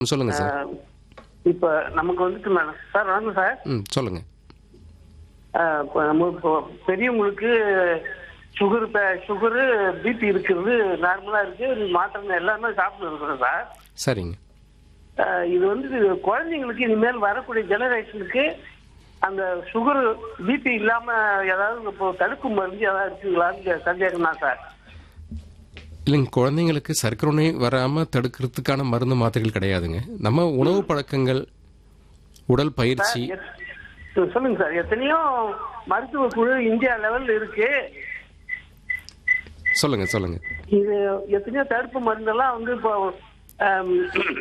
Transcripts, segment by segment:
சொல்லுங்க சார் அஹ், இப்ப நமக்கு வந்துட்டு மேடம் சார் வணக்கம் சார் ம் சொல்லுங்க அஹ், இப்ப நம்ம இப்போ பெரியவங்களுக்கு சுகர் சுகரு பிபி இருக்கிறது நார்மலா இருக்கு மாத்திரை எல்லாமே சாப்பிட்டு இருக்கிறோம் சார் சரிங்க அஹ், இது வந்து குழந்தைங்களுக்கு இனிமேல் வரக்கூடிய ஜெனரேஷனுக்கு அந்த சுகர் பிபி இல்லாம ஏதாவது இப்போ தடுப்பு மருந்து ஏதாவது இருக்குங்களான்னு சந்தேகம் தான் சார் இல்லைங்க குழந்தைங்களுக்கு சர்க்கரை நோய் வராமல் தடுக்கிறதுக்கான மருந்து மாத்திரைகள் கிடையாதுங்க நம்ம உணவு பழக்கங்கள் உடல் பயிற்சி எத்- சொல்லுங்க சார் எத்தனையோ மருத்துவ குழு இந்தியா லெவல்ல இருக்கு சொல்லுங்க சொல்லுங்க இது எத்தனையோ தடுப்பு மருந்தெல்லாம் வந்து இப்போ ஆம்,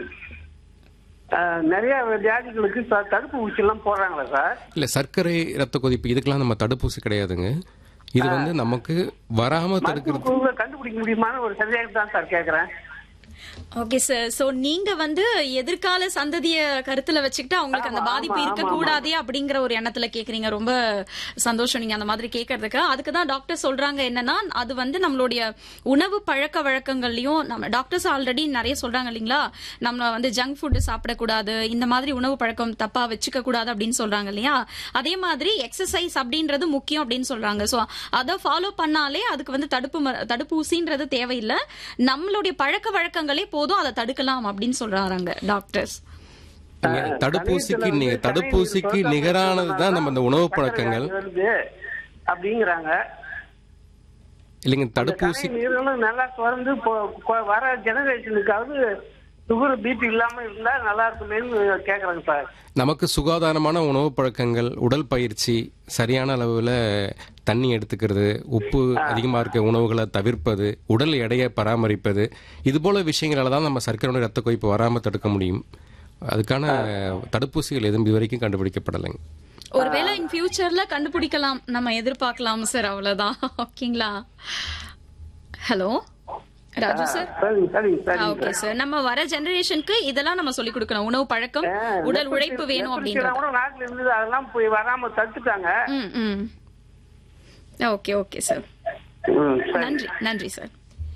ஆஹ், நிறைய வியாதிகளுக்கு த- தடுப்பு ஊசி எல்லாம் போடுறாங்களா சார் இல்லை சர்க்கரை ரத்த கொதிப்பு இதுக்கெல்லாம் நம்ம தடுப்பூசி கிடையாதுங்க இது வந்து நமக்கு வராமல் தடுக்கிறது மருத்துவ குழுவை கண்டுபிடிக்க முடியுமான்னு ஒரு சந்தேகம் தான் சார் கேக்குறேன் ஓகே சார் சோ நீங்க வந்து எதிர்கால சந்ததிய கருத்துல வச்சுக்கிட்டு அவங்களுக்கு அந்த ஆமா, பாதிப்பு ஆமா, இருக்க ஆமா, கூடாதே அப்படிங்கிற ஒரு எண்ணத்துல கேக்குறீங்க ரொம்ப சந்தோஷம் நீங்க அந்த மாதிரி கேக்குறதுக்கு அதுக்கு தான் டாக்டர் சொல்றாங்க என்னன்னா அது வந்து நம்மளுடைய உணவு பழக்க வழக்கங்கள்லயும் நம்ம டாக்டர்ஸ் ஆல்ரெடி நிறைய சொல்றாங்க இல்லைங்களா நம்ம வந்து ஜங்க் ஃபுட் சாப்பிடக்கூடாது இந்த மாதிரி உணவு பழக்கம் தப்பா வச்சுக்க கூடாது அப்படின்னு சொல்றாங்க இல்லையா அதே மாதிரி எக்ஸசைஸ் அப்படின்றது முக்கியம் அப்படின்னு சொல்றாங்க சோ அதை ஃபாலோ பண்ணாலே அதுக்கு வந்து தடுப்பு மரு- தடுப்பூசின்றது தேவையில்லை நம்மளுடைய பழக்க வழக்கங்களே போதும் அதை தடுக்கலாம் அப்படின்னு சொல்றாங்க டாக்டர்ஸ் நீங்க தடுப்பூசிக்கு சமயத்துல நி- வந்து தடுப்பூசிக்கு சமயம் நிகரானது தான் நம்ம இந்த உணவு பழக்கங்கள் சர்க்கரை வியாதி வருது அப்படிங்கிறாங்க இல்லைங்க இந்த தடுப்பூசி கலை நீர்களும் நல்லா தொடர்ந்து இப்போ- இப்போ வர ஜெனரேஷனுக்காவது சுகர் பிபி இல்லாம இருந்தா நல்லா இருக்குமேன்னு கேக்குறாங்க சார் நமக்கு சுகாதாரமான உணவு பழக்கங்கள் உடல் பயிற்சி சரியான அளவில் தண்ணி எடுத்துக்கிறது உப்பு அதிகமாக இருக்க உணவுகளை தவிர்ப்பது உடல் எடையை பராமரிப்பது இது போல விஷயங்களால தான் நம்ம சர்க்கரை நோய் ரத்த கொதிப்பு வராமல் தடுக்க முடியும் அதுக்கான தடுப்பூசிகள் எதுவும் இதுவரைக்கும் கண்டுபிடிக்கப்படலைங்க ஒருவேளை இன் ஃபியூச்சர்ல கண்டுபிடிக்கலாம் நம்ம எதிர்பார்க்கலாம் சார் அவ்வளவுதான் ஓகேங்களா ஹலோ ராஜு சார் சரிங்க சரிங்க சரிங்க ஓகே சார் நம்ம வர ஜெனரேஷனுக்கு இதெல்லாம் நம்ம சொல்லி கொடுக்கணும் உணவு பழக்கம் உடல் உழைப்பு வேணும் அப்படின்றது கூட நாட்டுல இருந்தது அதெல்லாம் போய் வராம தடுத்துட்டாங்க ம் ம் ஓகே ஓகே சார் ம், சரி. நன்றி நன்றி சார்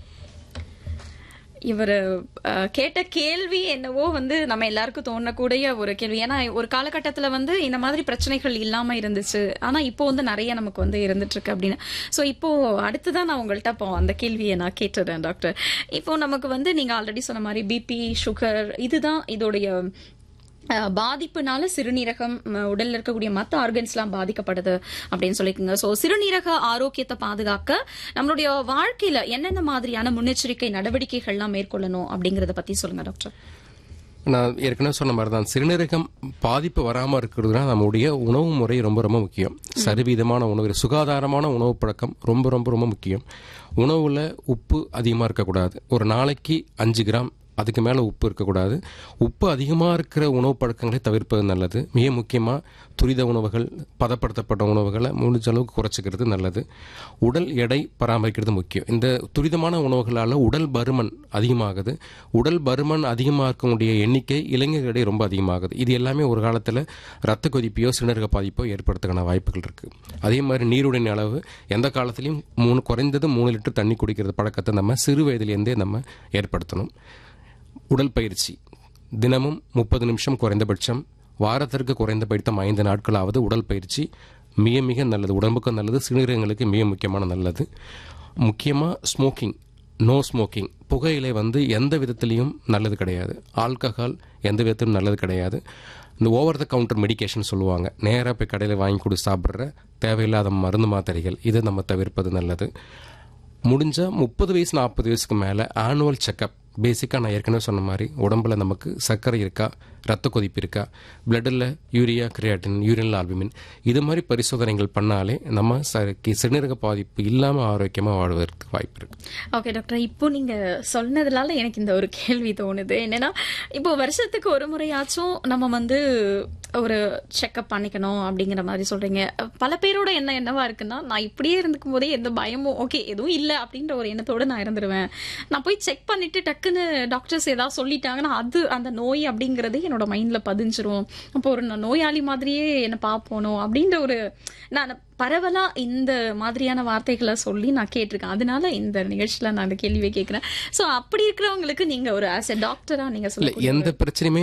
இவர் கேட்ட கேள்வி என்னவோ வந்து நம்ம எல்லாருக்கும் தோணக்கூடிய ஒரு கேள்வி ஏன்னா ஒரு காலகட்டத்துல வந்து இந்த மாதிரி பிரச்சனைகள் இல்லாம இருந்துச்சு ஆனா இப்போ வந்து நிறைய நமக்கு வந்து இருந்துட்டு இருக்கு அப்படின்னு சோ இப்போ அடுத்துதான் நான் உங்கள்கிட்ட இப்போ அந்த கேள்வியை நான் கேட்டுறேன் டாக்டர் இப்போ நமக்கு வந்து நீங்க ஆல்ரெடி சொன்ன மாதிரி பிபி சுகர் இதுதான் இதோடைய அஹ், பாதிப்புனால சிறுநீரகம் ம, உடல்ல இருக்கக்கூடிய மற்ற ஆர்கன்ஸ்லாம் பாதிக்கப்படுது அப்படின்னு சொல்லியிருக்கீங்க ஸோ சிறுநீரக ஆரோக்கியத்தை பாதுகாக்க நம்மளுடைய வாழ்க்கையில என்னென்ன மாதிரியான முன்னெச்சரிக்கை நடவடிக்கைகள்லாம் மேற்கொள்ளணும் அப்படிங்கறத பத்தி சொல்லுங்க டாக்டர் நான் ஏற்கனவே சொன்ன மாதிரி தான் சிறுநீரகம் பாதிப்பு வராமல் இருக்கிறதுனா நம்முடைய உணவு முறை ரொம்ப ரொம்ப முக்கியம் சரிவிதமான உணவு சுகாதாரமான உணவு பழக்கம் ரொம்ப ரொம்ப ரொம்ப முக்கியம் உணவில் உப்பு அதிகமாக இருக்கக்கூடாது ஒரு நாளைக்கு அஞ்சு கிராம் அதுக்கு மேலே உப்பு இருக்கக்கூடாது உப்பு அதிகமாக இருக்கிற உணவு பழக்கங்களை தவிர்ப்பது நல்லது மிக முக்கியமாக துரித உணவுகள் பதப்படுத்தப்பட்ட உணவுகளை முடிஞ்ச அளவுக்கு குறைச்சிக்கிறது நல்லது உடல் எடை பராமரிக்கிறது முக்கியம் இந்த துரிதமான உணவுகளால் உடல் பருமன் அதிகமாகுது உடல் பருமன் அதிகமாக இருக்கக்கூடிய எண்ணிக்கை இளைஞர்களிடையே ரொம்ப அதிகமாகுது இது எல்லாமே ஒரு காலத்தில் ரத்த கொதிப்பையோ சிறுநீரக பாதிப்போ ஏற்படுறதுக்கான வாய்ப்புகள் இருக்குது அதே மாதிரி நீருடைய அளவு எந்த காலத்துலையும் மூணு குறைந்தது மூணு லிட்டர் தண்ணி குடிக்கிறது பழக்கத்தை நம்ம சிறு வயதிலேருந்தே நம்ம ஏற்படுத்தணும் உடல் பயிற்சி தினமும் முப்பது நிமிஷம் குறைந்தபட்சம் வாரத்திற்கு குறைந்தபட்சம் ஐந்து நாட்களாவது உடல் பயிற்சி மிக மிக நல்லது உடம்புக்கும் நல்லது சிறுநீரகங்களுக்கு மிக முக்கியமான நல்லது முக்கியமாக ஸ்மோக்கிங் நோ ஸ்மோக்கிங் புகையிலை வந்து எந்த விதத்திலையும் நல்லது கிடையாது ஆல்கஹால் எந்த விதத்திலும் நல்லது கிடையாது இந்த ஓவர் த கவுண்டர் மெடிகேஷன் சொல்லுவாங்க நேராக போய் கடையில் வாங்கி கொடு சாப்பிட்ற தேவையில்லாத மருந்து மாத்திரைகள் இதை நம்ம தவிர்ப்பது நல்லது முடிஞ்சால் முப்பது வயசு நாற்பது வயசுக்கு மேலே ஆனுவல் செக்கப் பேசிக்காக நான் ஏற்கனவே சொன்ன மாதிரி உடம்புல நமக்கு சர்க்கரை இருக்கா ரத்த கொதிப்பு இருக்கா பிளட்டில் யூரியா கிரியாட்டின் யூரினல் ஆல்புமின் இது மாதிரி பரிசோதனைகள் பண்ணாலே நம்ம ச சிறுநீரக பாதிப்பு இல்லாமல் ஆரோக்கியமாக வாழ்வதற்கு வாய்ப்பு இருக்குது ஓகே டாக்டர் இப்போ நீங்க சொன்னதுனால எனக்கு இந்த ஒரு கேள்வி தோணுது என்னன்னா இப்போ வருஷத்துக்கு ஒரு முறையாச்சும் நம்ம வந்து ஒரு செக்அப் பண்ணிக்கணும் அப்படிங்கிற மாதிரி சொல்றீங்க பல பேரோட எண்ணம் என்னவா இருக்குன்னா நான் இப்படியே இருந்துக்கும் போதே எந்த பயமும் ஓகே எதுவும் இல்லை அப்படின்ற ஒரு எண்ணத்தோட நான் இருந்துருவேன் நான் போய் செக் பண்ணிட்டு டக்குன்னு டாக்டர்ஸ் ஏதாவது சொல்லிட்டாங்கன்னா அது அந்த நோய் அப்படிங்கறதே என்னோட மைண்ட்ல பதிஞ்சிரும் அப்போ ஒரு நான் நோயாளி மாதிரியே என்ன பார்ப்போனோ அப்படின்ற ஒரு நான் பரவலா இந்த மாதிரியான வார்த்தைகளை சொல்லி நான் கேட்டிருக்கேன் அதனால இந்த நிகழ்ச்சியில நான் அந்த கேள்வியை கேட்கிறேன் சோ அப்படி இருக்கிறவங்களுக்கு நீங்க ஒரு ஆஸ் எ டாக்டரா நீங்க இல்ல சொல்ல எந்த பிரச்சனையுமே